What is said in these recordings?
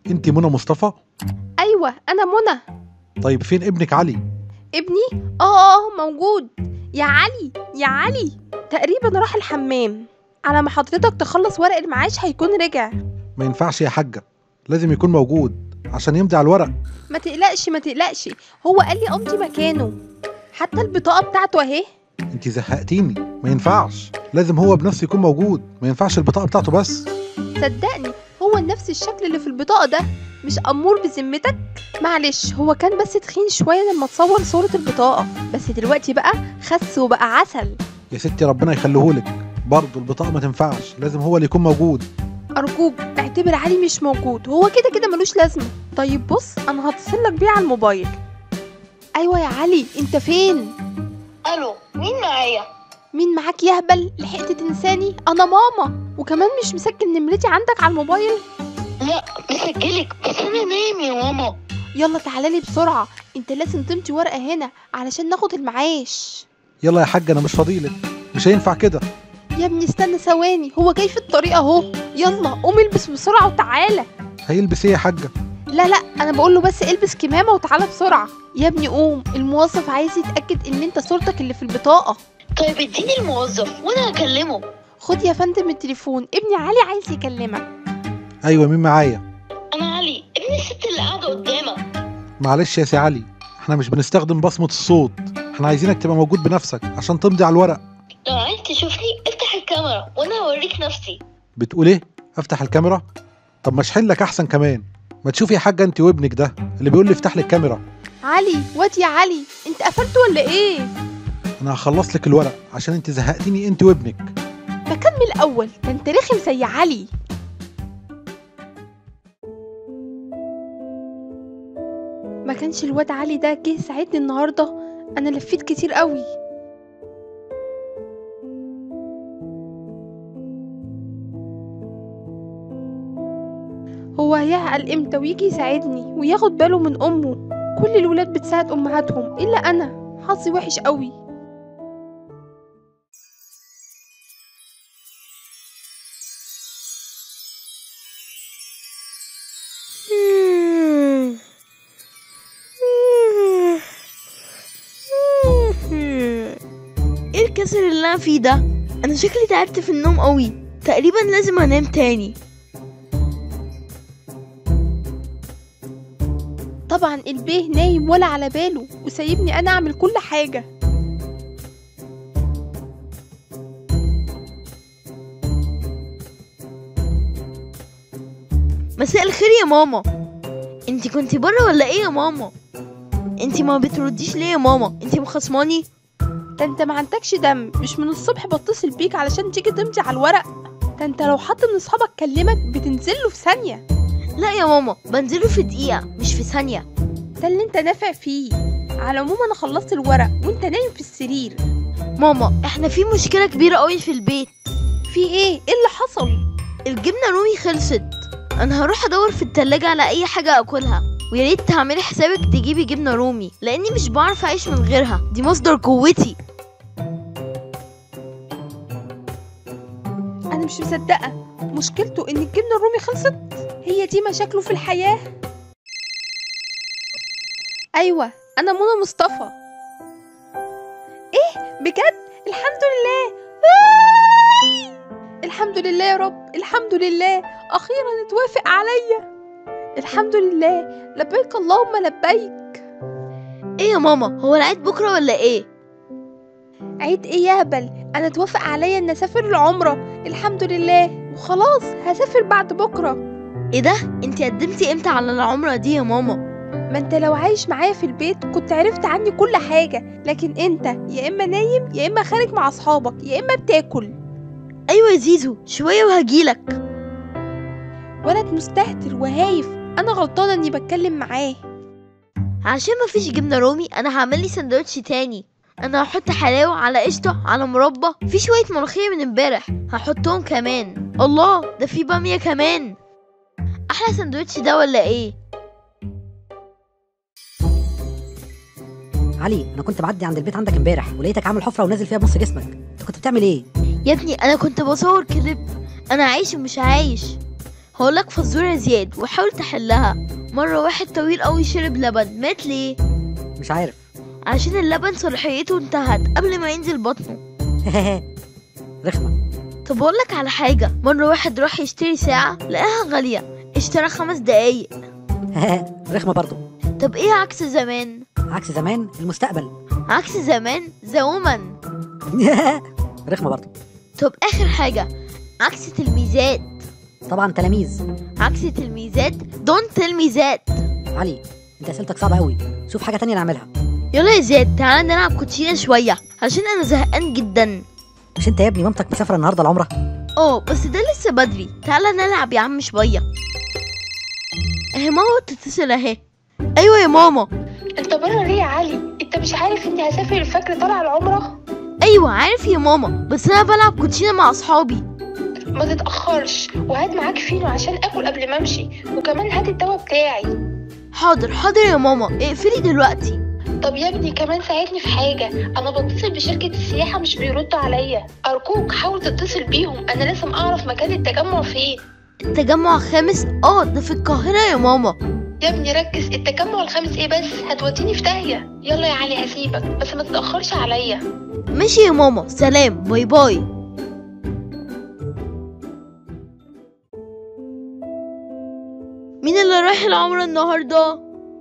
انت منى مصطفى ايوه انا منى طيب فين ابنك علي ابني اه اه موجود يا علي يا علي تقريبا راح الحمام على ما حضرتك تخلص ورق المعاش هيكون رجع ما ينفعش يا حاجه لازم يكون موجود عشان يمضي على الورق ما تقلقش ما تقلقش هو قال لي امضي مكانه حتى البطاقه بتاعته اهي انت زهقتيني ما ينفعش لازم هو بنفسه يكون موجود ما ينفعش البطاقه بتاعته بس صدقني هو نفس الشكل اللي في البطاقه ده مش امور بذمتك معلش هو كان بس تخين شويه لما تصور صوره البطاقه بس دلوقتي بقى خس وبقى عسل يا ستي ربنا يخليهولك برضه البطاقه ما تنفعش لازم هو اللي يكون موجود ارجوك اعتبر علي مش موجود هو كده كده ملوش لازمه طيب بص انا هتصل لك بيه على الموبايل ايوه يا علي انت فين الو مين معايا مين معاك يا هبل لحقت تنساني انا ماما وكمان مش مسجل نمرتي عندك على الموبايل لا مسجلك بس انا نايم يا ماما يلا تعالى بسرعه انت لازم تمضي ورقه هنا علشان ناخد المعاش يلا يا حاجه انا مش فاضيلك مش هينفع كده يا ابني استنى ثواني هو جاي في الطريق اهو يلا قوم البس بسرعه وتعالى هيلبس ايه يا حاجه لا لا انا بقول له بس البس كمامه وتعالى بسرعه يا ابني قوم الموظف عايز يتاكد ان انت صورتك اللي في البطاقه طيب اديني الموظف وانا هكلمه خد يا فندم التليفون ابني علي عايز يكلمك ايوه مين معايا انا علي ابن الست اللي قاعده قدامك معلش يا سي علي احنا مش بنستخدم بصمه الصوت احنا عايزينك تبقى موجود بنفسك عشان تمضي على الورق لو عايز تشوفني افتح الكاميرا وانا هوريك نفسي بتقول ايه افتح الكاميرا طب ما اشحن لك احسن كمان ما تشوفي يا حاجه انت وابنك ده اللي بيقول لي افتح لي الكاميرا علي واد يا علي انت قفلت ولا ايه انا هخلص لك الورق عشان انت زهقتيني انت وابنك بكمل الاول ده انت رخم زي علي ما كانش الواد علي ده جه ساعدني النهارده انا لفيت كتير قوي هو هيعقل امتى ويجي يساعدني وياخد باله من امه كل الولاد بتساعد امهاتهم الا انا حظي وحش قوي ايه الكسل اللي انا فيه ده انا شكلي تعبت في النوم قوي تقريبا لازم انام تاني طبعا البيه نايم ولا على باله وسايبني انا اعمل كل حاجه مساء الخير يا ماما انتي كنتي بره ولا ايه يا ماما انتي ما بترديش ليه يا ماما انتي مخصماني ده انت ما عندكش دم مش من الصبح بتصل بيك علشان تيجي تمضي على الورق ده انت لو حد من اصحابك كلمك بتنزله في ثانيه لا يا ماما بنزله في دقيقة مش في ثانية ده اللي انت نافع فيه على العموم انا خلصت الورق وانت نايم في السرير ماما احنا في مشكلة كبيرة قوي في البيت في ايه ايه اللي حصل الجبنة رومي خلصت انا هروح ادور في التلاجة على اي حاجة اكلها ويا ريت تعملي حسابك تجيبي جبنة رومي لاني مش بعرف اعيش من غيرها دي مصدر قوتي انا مش مصدقه مشكلته ان الجبنه الرومي خلصت هي دي مشاكله في الحياه ايوه انا منى مصطفى ايه بجد الحمد لله آي! الحمد لله يا رب الحمد لله اخيرا اتوافق عليا الحمد لله لبيك اللهم لبيك ايه يا ماما هو العيد بكرة ولا ايه عيد ايه يا هبل انا اتوافق عليا ان اسافر العمره الحمد لله وخلاص هسافر بعد بكره ايه ده انتي قدمتي امتى على العمرة دي يا ماما ما انت لو عايش معايا في البيت كنت عرفت عني كل حاجه لكن انت يا اما نايم يا اما خارج مع اصحابك يا اما بتاكل ايوه يا زيزو شوية وهجيلك ولد مستهتر وهايف انا غلطانه اني بتكلم معاه عشان مفيش جبنة رومي انا هعمل لي سندوتش تاني انا هحط حلاوة على قشطة على مربى في شوية ملوخية من امبارح هحطهم كمان الله ده في بامية كمان احلى سندوتش ده ولا ايه علي انا كنت بعدي عند البيت عندك امبارح ولقيتك عامل حفره ونازل فيها بنص جسمك انت كنت بتعمل ايه يا ابني انا كنت بصور كليب انا عايش ومش عايش هقولك فزورة يا زياد وحاول تحلها مرة واحد طويل قوي شرب لبن مات ليه مش عارف عشان اللبن صلاحيته انتهت قبل ما ينزل بطنه رخمة طب اقولك على حاجة مرة واحد راح يشتري ساعة لقاها غالية اشترى خمس دقايق رخمة برضو طب ايه عكس زمان عكس زمان المستقبل عكس زمان زومن رخمة برضو طب اخر حاجة عكس تلميذات طبعا تلاميذ عكس تلميذات دون تلميذات علي انت اسئلتك صعبة قوي شوف حاجة تانية نعملها يلا يا زياد تعالى نلعب كوتشينة شوية عشان انا زهقان جدا مش انت يا ابني مامتك مسافرة النهاردة العمرة اه بس ده لسه بدري تعالى نلعب يا عم شوية اهي ماما بتتصل اهي ايوه يا ماما انت بره ليه يا علي انت مش عارف اني هسافر الفجر طالع العمرة ايوه عارف يا ماما بس انا بلعب كوتشينة مع اصحابي ما تتأخرش وهات معاك فينو عشان اكل قبل ما امشي وكمان هات الدواء بتاعي حاضر حاضر يا ماما اقفلي دلوقتي طب يا ابني كمان ساعدني في حاجة أنا بتصل بشركة السياحة مش بيردوا عليا أرجوك حاول تتصل بيهم أنا لازم أعرف مكان التجمع فين التجمع الخامس اه ده في القاهرة يا ماما يا ابني ركز التجمع الخامس ايه بس هتوديني في داهية يلا يا علي هسيبك بس ما تتأخرش عليا ماشي يا ماما سلام باي باي مين اللي رايح العمرة النهاردة؟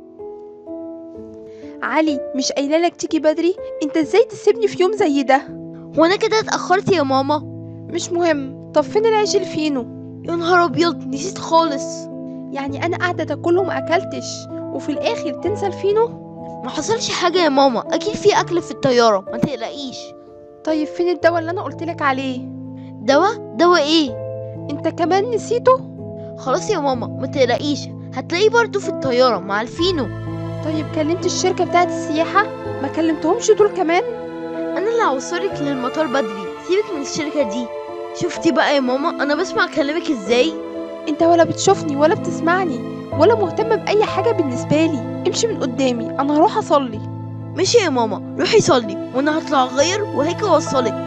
علي مش قايله لك تيجي بدري انت ازاي تسيبني في يوم زي ده وانا كده اتأخرت يا ماما مش مهم طب فين العيش الفينو يا نهار ابيض نسيت خالص يعني انا قاعده تاكل وما اكلتش وفي الاخر تنسى الفينو ما حصلش حاجة يا ماما اكيد في اكل في الطيارة ما تقلقيش طيب فين الدواء اللي انا قلت لك عليه دواء دواء ايه انت كمان نسيته خلاص يا ماما ما تقلقيش هتلاقيه برضو في الطيارة مع الفينو طيب كلمت الشركه بتاعت السياحه ما كلمتهمش دول كمان انا اللي هوصلك للمطار بدري سيبك من الشركة دي شفتي بقى يا ماما انا بسمع كلامك ازاي انت ولا بتشوفني ولا بتسمعني ولا مهتم باي حاجه بالنسبه لي امشي من قدامي انا هروح اصلي ماشي يا ماما روحي صلي وانا هطلع اغير وهيك اوصلك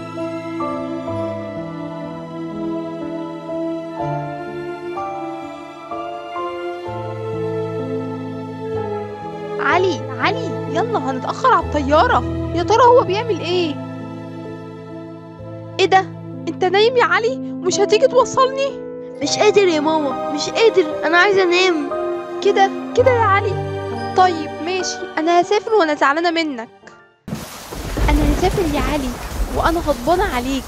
علي علي يلا هنتاخر على الطياره يا ترى هو بيعمل ايه ايه ده انت نايم يا علي مش هتيجي توصلني مش قادر يا ماما مش قادر انا عايزه انام كده كده يا علي طيب ماشي انا هسافر وانا زعلانه منك انا هسافر يا علي وانا غضبانه عليك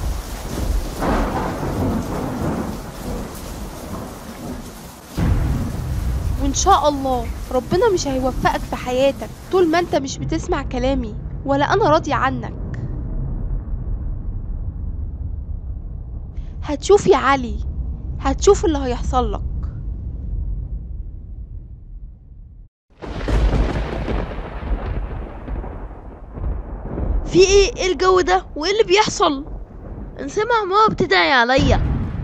وان شاء الله ربنا مش هيوفقك في حياتك طول ما انت مش بتسمع كلامي ولا انا راضيه عنك هتشوف يا علي هتشوف اللي هيحصل لك في ايه ايه الجو ده وايه اللي بيحصل انا سامع ماما بتدعي عليا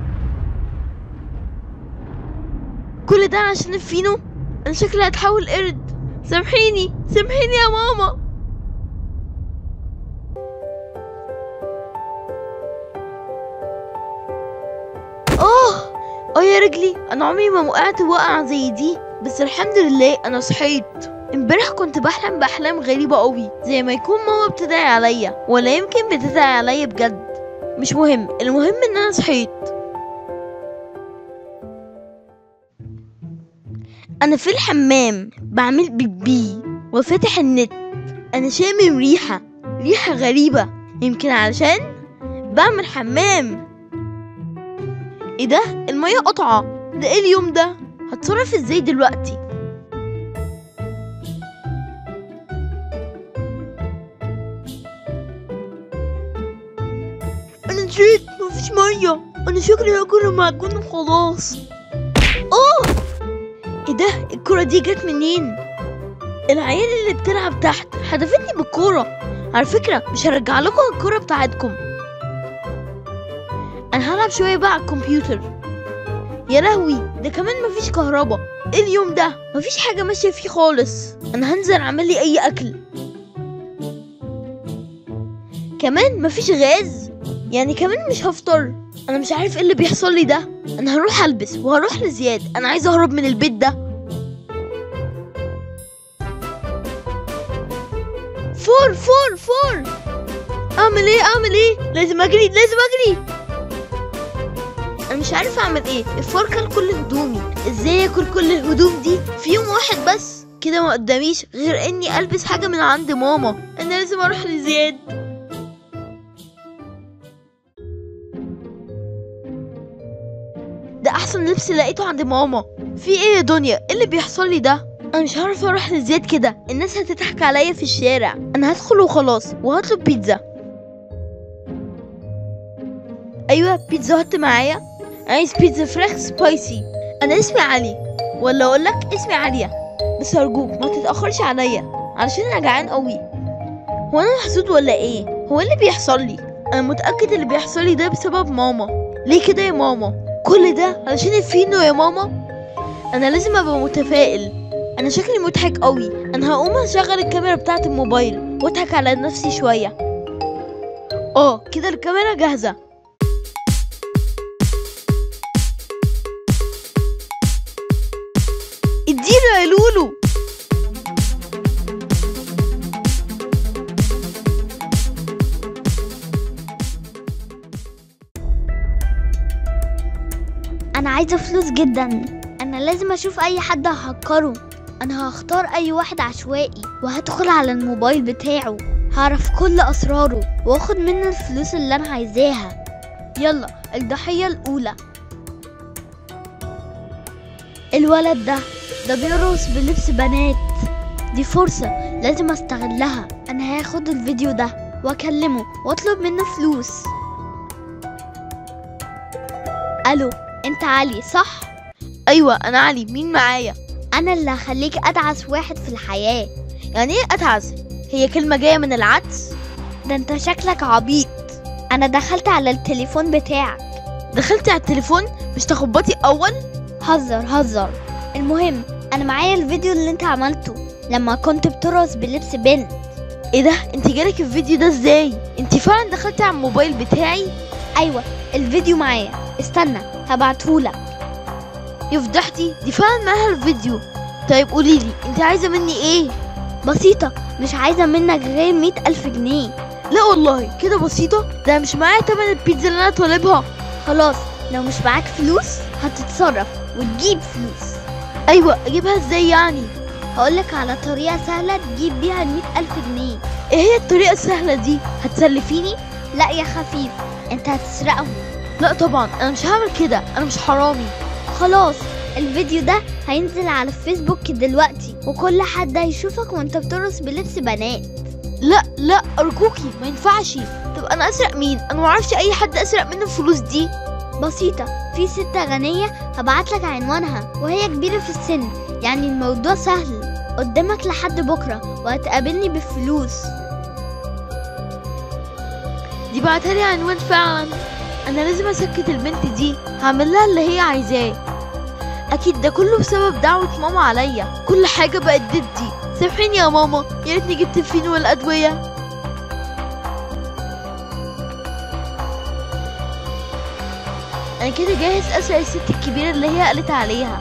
كل ده عشان الفينو انا شكلي هتحول قرد سامحيني سامحيني يا ماما اه اه يا رجلي انا عمري ما وقعت وقعة زي دي بس الحمد لله انا صحيت امبارح كنت بحلم باحلام غريبة قوي زي ما يكون ماما بتدعي عليا ولا يمكن بتدعي عليا بجد مش مهم المهم ان انا صحيت انا في الحمام بعمل بيبي وفاتح النت انا شامم ريحة ريحة غريبة يمكن علشان بعمل حمام ايه ده المية قطعة ده ايه اليوم ده هتصرف ازاي دلوقتي انا نسيت مفيش مية انا شكلي هاكل المعجون وخلاص اه ايه ده الكرة دي جت منين العيال اللي بتلعب تحت حدفتني بالكورة على فكرة مش هرجع لكم الكورة بتاعتكم انا هلعب شوية بقى على الكمبيوتر يا لهوي ده كمان مفيش كهربا ايه اليوم ده مفيش حاجة ماشية فيه خالص انا هنزل اعمل لي اي اكل كمان مفيش غاز يعني كمان مش هفطر انا مش عارف ايه اللي بيحصل لي ده انا هروح البس وهروح لزياد انا عايز اهرب من البيت ده فور فور فور اعمل ايه اعمل ايه لازم اجري لازم اجري انا مش عارف اعمل ايه الفور كل كل هدومي ازاي ياكل كل الهدوم دي في يوم واحد بس كده ما قداميش غير اني البس حاجه من عند ماما انا لازم اروح لزياد ده احسن لبس لقيته عند ماما في ايه يا دنيا ايه اللي بيحصل لي ده انا مش هعرف اروح لزياد كده الناس هتضحك عليا في الشارع انا هدخل وخلاص وهطلب بيتزا ايوه بيتزا هات معايا عايز بيتزا فراخ سبايسي انا اسمي علي ولا اقول لك اسمي عليا بس ارجوك ما تتاخرش عليا علشان انا جعان قوي هو انا محسود ولا ايه هو إيه اللي بيحصل لي انا متاكد اللي بيحصل لي ده بسبب ماما ليه كده يا ماما كل ده علشان الفينو يا ماما انا لازم ابقى متفائل انا شكلي مضحك قوي انا هقوم اشغل الكاميرا بتاعه الموبايل واضحك على نفسي شويه اه كده الكاميرا جاهزه اديله يا لولو انا عايزه فلوس جدا انا لازم اشوف اي حد ههكره انا هختار اي واحد عشوائي وهدخل على الموبايل بتاعه هعرف كل اسراره واخد منه الفلوس اللي انا عايزاها يلا الضحيه الاولى الولد ده ده بيرقص بلبس بنات دي فرصة لازم استغلها انا هاخد الفيديو ده واكلمه واطلب منه فلوس الو انت علي صح ايوه انا علي مين معايا انا اللي هخليك ادعس واحد في الحياة يعني ايه اتعس هي كلمه جايه من العدس ده انت شكلك عبيط انا دخلت على التليفون بتاعك دخلت على التليفون مش تخبطي اول هزر هزر المهم انا معايا الفيديو اللي انت عملته لما كنت بترقص بلبس بنت ايه ده انت جالك الفيديو ده ازاي انت فعلا دخلتي على الموبايل بتاعي ايوه الفيديو معايا استنى هبعتهولك يا فضحتي دي فعلا معاها الفيديو طيب قوليلي انت عايزه مني ايه بسيطة مش عايزة منك غير مئة ألف جنيه لا والله كده بسيطه ده مش معايا تمن البيتزا اللي انا طالبها خلاص لو مش معاك فلوس هتتصرف وتجيب فلوس ايوه اجيبها ازاي يعني هقولك على طريقة سهلة تجيب بيها المئة ألف جنيه ايه هي الطريقه السهله دي هتسلفيني لا يا خفيف انت هتسرقهم لا طبعا انا مش هعمل كده انا مش حرامي خلاص الفيديو ده هينزل على الفيسبوك دلوقتي وكل حد هيشوفك وانت بترقص بلبس بنات لا لا ارجوكي ما ينفعش طب انا اسرق مين انا ما اعرفش اي حد اسرق منه الفلوس دي بسيطة في ست غنية هبعتلك عنوانها وهي كبيرة في السن يعني الموضوع سهل قدامك لحد بكرة وهتقابلني بالفلوس دي بعتها لي عنوان فعلا انا لازم اسكت البنت دي هعمل لها اللي هي عايزاه اكيد ده كله بسبب دعوة ماما عليا كل حاجة بقت ضدي سامحيني يا ماما يا ريتني جبت الفين والادوية انا كده جاهز اسرق الست الكبيرة اللي هي قالت عليها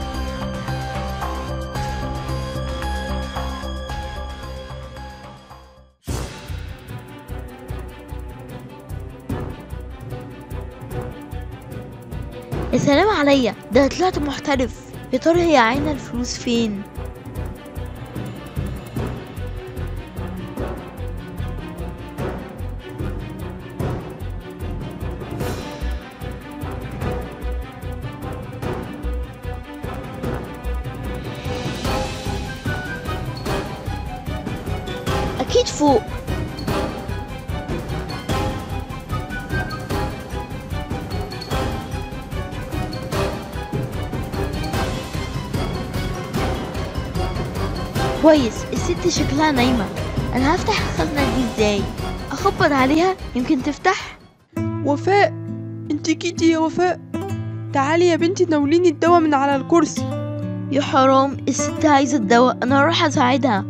يا سلام عليا ده أنا طلعت محترف يا ترى هي عاينة الفلوس فين اكيد فوق كويس الست شكلها نايمة انا هفتح الخزنة دي ازاي اخبط عليها يمكن تفتح وفاء انت جيتي يا وفاء تعالي يا بنتي ناوليني الدواء من على الكرسي يا حرام الست عايزة الدواء انا هروح اساعدها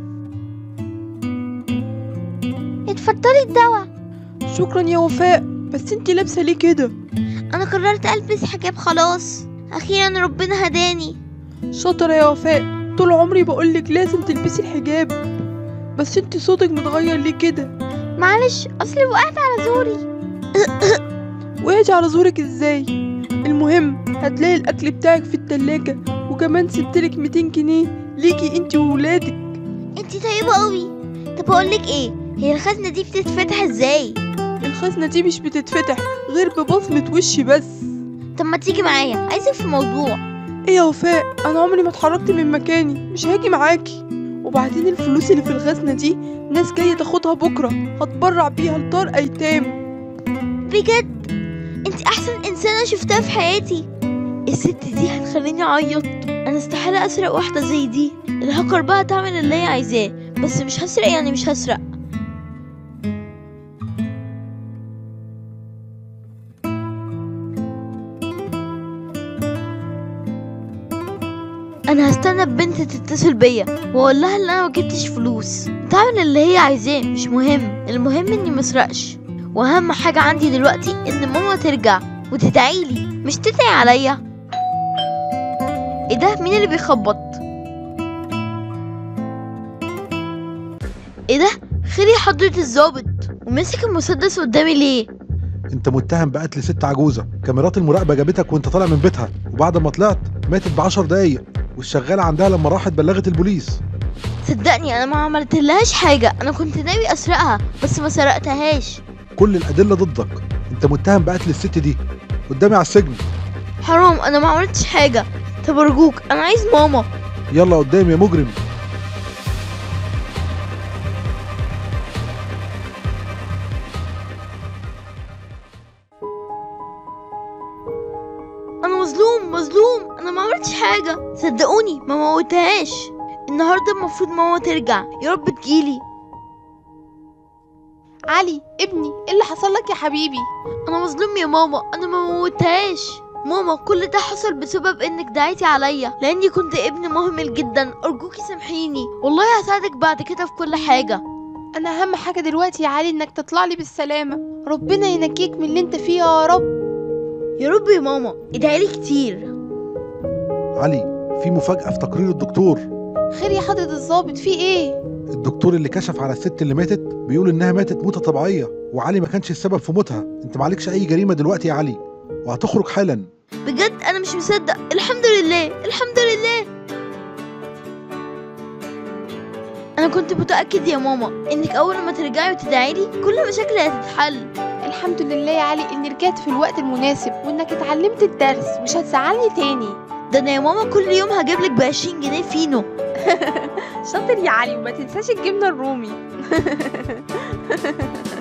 اتفضلي الدواء شكرا يا وفاء بس انت لابسه ليه كده انا قررت البس حجاب خلاص اخيرا ربنا هداني شاطرة يا وفاء طول عمري بقولك لازم تلبسي الحجاب بس انت صوتك متغير ليه كده معلش اصلي وقعت على زوري وقعتي على زورك ازاي المهم هتلاقي الاكل بتاعك في التلاجة وكمان سبتلك 200 جنيه ليكي انت وولادك انتي طيبة قوي طب اقولك ايه هي الخزنة دي بتتفتح ازاي الخزنة دي مش بتتفتح غير ببصمة وشي بس طب ما تيجي معايا عايزك في موضوع ايه يا وفاء انا عمري ما اتحركت من مكاني مش هاجي معاكي وبعدين الفلوس اللي في الخزنة دي ناس جاية تاخدها بكرة هتبرع بيها لدار ايتام بجد انت احسن انسانة شفتها في حياتي الست دي هتخليني اعيط انا استحالة اسرق واحدة زي دي الهاكر بقى تعمل اللي هي عايزاه بس مش هسرق يعني مش هسرق انا هستنى البنت تتصل بيا واقول لها ان انا ما جبتش فلوس تعمل اللي هي عايزاه مش مهم المهم اني مسرقش واهم حاجة عندي دلوقتي ان ماما ترجع وتدعيلي مش تدعي عليا ايه ده مين اللي بيخبط ايه ده خيري حضرة الظابط ومسك المسدس قدامي ليه انت متهم بقتل ست عجوزه كاميرات المراقبه جابتك وانت طالع من بيتها وبعد ما طلعت ماتت بعشر دقايق والشغاله عندها لما راحت بلغت البوليس صدقني انا ما عملتلهاش حاجة انا كنت ناوي اسرقها بس ما سرقتهاش كل الادله ضدك انت متهم بقتل الست دي قدامي على السجن حرام انا ما عملتش حاجة طب ارجوك انا عايز ماما يلا قدامي يا مجرم انا مظلوم مظلوم انا ما عملتش حاجه صدقوني ما موتهاش النهارده المفروض ماما ترجع يا رب تجيلي علي ابني ايه اللي حصل لك يا حبيبي انا مظلوم يا ماما انا ما موتهاش ماما كل ده حصل بسبب انك دعيتي عليا لاني كنت ابن مهمل جدا ارجوكي سامحيني والله هساعدك بعد كده في كل حاجه انا اهم حاجه دلوقتي يا علي انك تطلع لي بالسلامه ربنا ينجيك من اللي انت فيه يا رب يا رب يا ماما ادعيلي كتير علي في مفاجاه في تقرير الدكتور خير يا حضرة الظابط في ايه الدكتور اللي كشف على الست اللي ماتت بيقول انها ماتت موتة طبيعية وعلي ما كانش السبب في موتها انت معلكش اي جريمة دلوقتي يا علي وهتخرج حالا بجد انا مش مصدق الحمد لله الحمد لله انا كنت متاكد يا ماما انك اول ما ترجعي وتدعيلي كل مشاكلي هتتحل الحمد لله يا علي اني رجعت في الوقت المناسب وانك اتعلمت الدرس مش هتزعلني تاني ده انا يا ماما كل يوم هجيبلك ب 20 جنيه فينو شاطر يا علي وما تنساش الجبنه الرومي